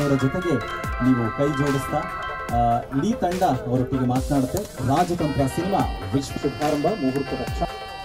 ಅವರ ಜೊತೆಗೆ ನೀವು ಕೈ ಜೋಡಿಸ್ತಾ ಆ, ಇಡೀ ತಂಡ ಅವರೊಟ್ಟಿಗೆ ಮಾತನಾಡುತ್ತೆ ರಾಜತಂತ್ರ ಸಿನಿಮಾ ವಿಶ್ವ ಶುಭಾರಂಭ ಮುಹೂರ್ತದ ಕ್ಷಣ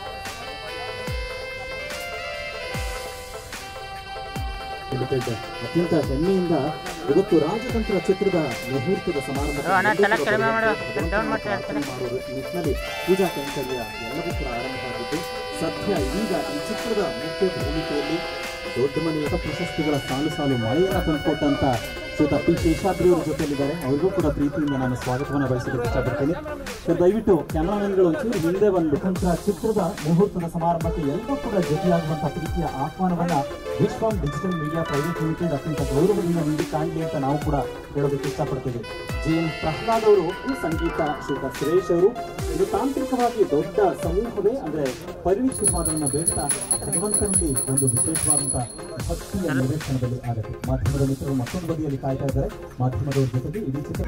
ಲಿಮಿಟೆಡ್ ಅತ್ಯಂತ ಹೆಮ್ಮೆಯಿಂದ ಇವತ್ತು ರಾಜತಂತ್ರ ಚಿತ್ರದ ಮುಹೂರ್ತದ ಸಮಾರಂಭ ಅಣ್ಣ, ತಲೆ ಕೆಳಗೆ ಮಾಡು. down ಮಾಡ್ತಾ ಇರ್ತಾರೆ. ಮಾಡುವ ನಿಟ್ಟಿನಲ್ಲಿ ಪೂಜಾ ಕೈಂಕರ್ಯ ಎಲ್ಲವೂ ಕೂಡ ಆರಂಭವಾಗಿದ್ದು ಸದ್ಯ ಈಗ ಈ ಚಿತ್ರದ ಮುಖ್ಯ ಭೂಮಿಕೆಯಲ್ಲಿ ದೊಡ್ಡ ಮನೆಯ ಪ್ರಶಸ್ತಿಗಳ ಸಾಲು ಸಾಲು ಮಳೆಯನ್ನ ತಂದುಕೊಟ್ಟಂತ ಶ್ರೀಯುತ ಪಿ ಶೇಷಾದ್ರಿ ಅವರ ಜೊತೆಲಿದ್ದಾರೆ ಅವರಿಗೂ ಕೂಡ ಪ್ರೀತಿಯಿಂದ ನಾನು ಸ್ವಾಗತವನ್ನು ಬಯಸಲಿಕ್ಕೆ ಇಷ್ಟಪಡ್ತೀನಿ ಸರ್ ದಯವಿಟ್ಟು ಕ್ಯಾಮರಾಮನ್ಗಳು ಒಂಚೂರು ಹಿಂದೆ ಬಂದು ಕೊಂಚ ಚಿತ್ರದ ಮುಹೂರ್ತದ ಸಮಾರಂಭಕ್ಕೆ ಎಲ್ಲರೂ ಕೂಡ ಜೊತೆಯಾಗುವಂತಹ ಪ್ರೀತಿಯ ಆಹ್ವಾನವನ್ನ ವಿಶ್ವಂ ಡಿಜಿಟಲ್ ಮೀಡಿಯಾ ಪ್ರೈವೇಟ್ ಲಿಮಿಟೆಡ್ ಅತ್ಯಂತ ಗೌರವದಿಂದ ನೀಡಿ ಕಾಣಲಿ ಅಂತ ನಾವು ಕೂಡ ಹೇಳೋದಕ್ಕೆ ಇಷ್ಟಪಡ್ತೀವಿ ಜಿ ಎನ್ ಪ್ರಹ್ಲಾದ್ ಅವರು ಈ ಸಂಗೀತ ಶ್ರೀಯುತ ಸುರೇಶ್ ಅವರು ಇದು ತಾಂತ್ರಿಕವಾಗಿ ದೊಡ್ಡ ಸಮೂಹವೇ ಅಂದ್ರೆ ಪರಿಣಿತವಾದವನ್ನು ಬೇಡ್ತಾ ಭಗವಂತನಲ್ಲಿ ಒಂದು ವಿಶೇಷವಾದಂತಹ ಭಕ್ತಿಯ ನಿವೇಶನದಲ್ಲಿ ಆಗುತ್ತೆ ಮಾಧ್ಯಮದ ಮಿತ್ರರು ಮತ್ತೊಂದು ಬದಿಯಲ್ಲಿ ಕಾಯ್ತಾ ಇದ್ದಾರೆ ಮಾಧ್ಯಮದವರ ಜೊತೆಗೆ ಇಡೀ ಚಿತ್ರ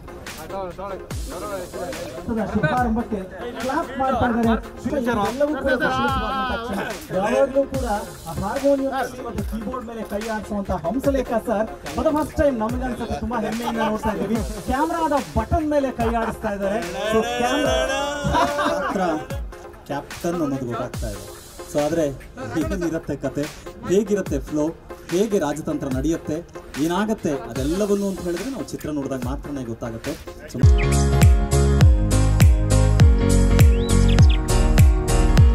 ಚಿತ್ರದ ಶುಭಾರಂಭಕ್ಕೆ ಕ್ಲಾಪ್ ಮಾಡ್ತಾ ಇದ್ದಾರೆ ಎಲ್ಲವೂ ಕೂಡ ವಿಶೇಷವಾದಂತಹ ಕ್ಷಣ. ಯಾವಾಗ್ಲೂ ಕೂಡ ಆ ಹಾರ್ಮೋನಿಯಂ ಮತ್ತು ಕೀಬೋರ್ಡ್ ಮೇಲೆ ಕೈ ಆಡಿಸುವಂತ Hamsalekha sir for first time ನಮ್ಗೆ ಅನ್ಸುತ್ತೆ ತುಂಬಾ ಹೆಮ್ಮೆಯಿಂದ ನೋಡ್ತಾ ಇದ್ದೀವಿ ಕ್ಯಾಮ್ರಾದ ಬಟನ್ ಮೇಲೆ ಕೈ ಆಡಿಸ್ತಾ ಇದ್ದಾರೆ ಸೊ ಕ್ಯಾಮ್ರಾ ಕ್ಯಾಪ್ಟನ್ ಅನ್ನೋದು ಗೊತ್ತಾಗ್ತಾ ಇದೆ ಸೊ ಆದರೆ ಏನಿರುತ್ತೆ ಕತೆ ಹೇಗಿರುತ್ತೆ ಫ್ಲೋ ಹೇಗೆ ರಾಜತಂತ್ರ ನಡೆಯುತ್ತೆ ಏನಾಗುತ್ತೆ ಅದೆಲ್ಲವನ್ನು ಅಂತ ಹೇಳಿದ್ರೆ ನಾವು ಚಿತ್ರ ನೋಡಿದಾಗ ಮಾತ್ರನೇ ಗೊತ್ತಾಗುತ್ತೆ ಸೊ